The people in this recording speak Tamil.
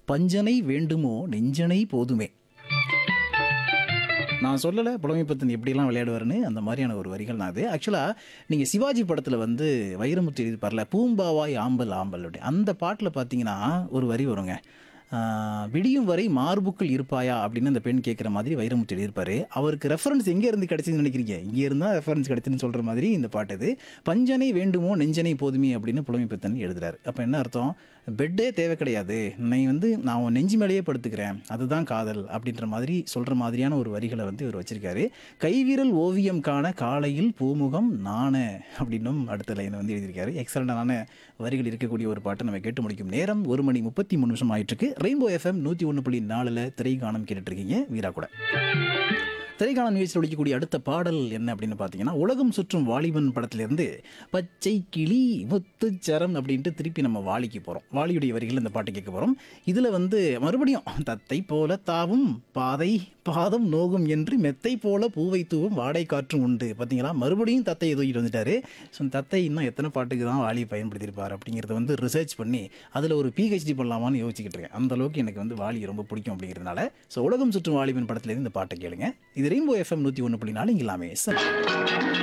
பஞ்சனை வேண்டுமோ நெஞ்சனை போதுமே நான் சொல்லலை புலமைப்பத்தன் எப்படிலாம் விளையாடுவாருன்னு அந்த மாதிரியான ஒரு வரிகள் நான் அது ஆக்சுவலாக நீங்கள் சிவாஜி படத்தில் வந்து வைரமுத்து எழுதிப்பார்ல பூம்பாவாய் ஆம்பல் ஆம்பல் அப்படி அந்த பாட்டில் பார்த்தீங்கன்னா ஒரு வரி வருங்க ஆஹ், விடியும் வரை மார்புக்குள் இருப்பாயா அப்படின்னு அந்த பெண் கேட்குற மாதிரி வைரமுத்து எழுதியிருப்பாரு அவருக்கு ரெஃபரன்ஸ் எங்கே இருந்து கிடைச்சதுன்னு நினைக்கிறீங்க இங்கே இருந்தால் ரெஃபரன்ஸ் கிடைச்சுன்னு சொல்கிற மாதிரி இந்த பாட்டு இது பஞ்சனை வேண்டுமோ நெஞ்சனை போதுமே அப்படின்னு புலமைப்பத்தன் எழுதுறாரு அப்போ என்ன அர்த்தம் பெட்டே தேவை கிடையாது நீ வந்து நான் உன் நெஞ்சு மேலேயே படுத்துக்கிறேன் அதுதான் காதல் அப்படின்ற மாதிரி சொல்கிற மாதிரியான ஒரு வரிகளை வந்து இவர் வச்சிருக்காரு கைவிரல் ஓவியம் காண காலையில் பூமுகம் நாண அப்படின்னும் அடுத்த லைனை வந்து எழுதியிருக்காரு எக்ஸலண்டான வரிகள் இருக்கக்கூடிய ஒரு பாட்டை நம்ம கேட்டு முடிக்கும் நேரம் ஒரு மணி முப்பத்தி மூணு நிமிஷம் ஆயிட்டு இருக்கு ரெயின்போ எஃப்எம் நூற்றி ஒன்று புள்ளி நாலில் திரைக்காணம் கேட்டுட்டு இருக்கீங்க வீரா கூட திரைக்காணம் நிகழ்ச்சியில் ஒழிக்கக்கூடிய அடுத்த பாடல் என்ன அப்படின்னு பார்த்தீங்கன்னா உலகம் சுற்றும் வாலிபன் படத்திலிருந்து பச்சை கிளி முத்துச்சரம் அப்படின்ட்டு திருப்பி நம்ம வாலிக்கு போகிறோம் வாலியுடைய வரிகள் இந்த பாட்டு கேட்க போகிறோம் இதில் வந்து மறுபடியும் தத்தை போல தாவும் பாதை பாதம் நோகும் என்று மெத்தை போல பூவை தூவும் வாடை காற்றும் உண்டு பார்த்தீங்களா மறுபடியும் தத்தையை தூக்கிட்டு வந்துட்டாரு ஸோ தத்தை இன்னும் எத்தனை பாட்டுக்கு தான் வாலியை பயன்படுத்தியிருப்பார் அப்படிங்கிறத வந்து ரிசர்ச் பண்ணி அதில் ஒரு பிஹெச்டி பண்ணலாமான்னு யோசிச்சுக்கிட்டு இருக்கேன் அந்த அளவுக்கு எனக்கு வந்து வாலி ரொம்ப பிடிக்கும் அப்படிங்கிறதுனால ஸோ உலகம் சுற்றும் வாலிபன் படத்துலேருந்து இந்த பாட்டை கேளுங்க இது ரெயின்போ எஃப்எம் நூற்றி ஒன்று புள்ளி நாலு இங்கே எல்லாமே சரி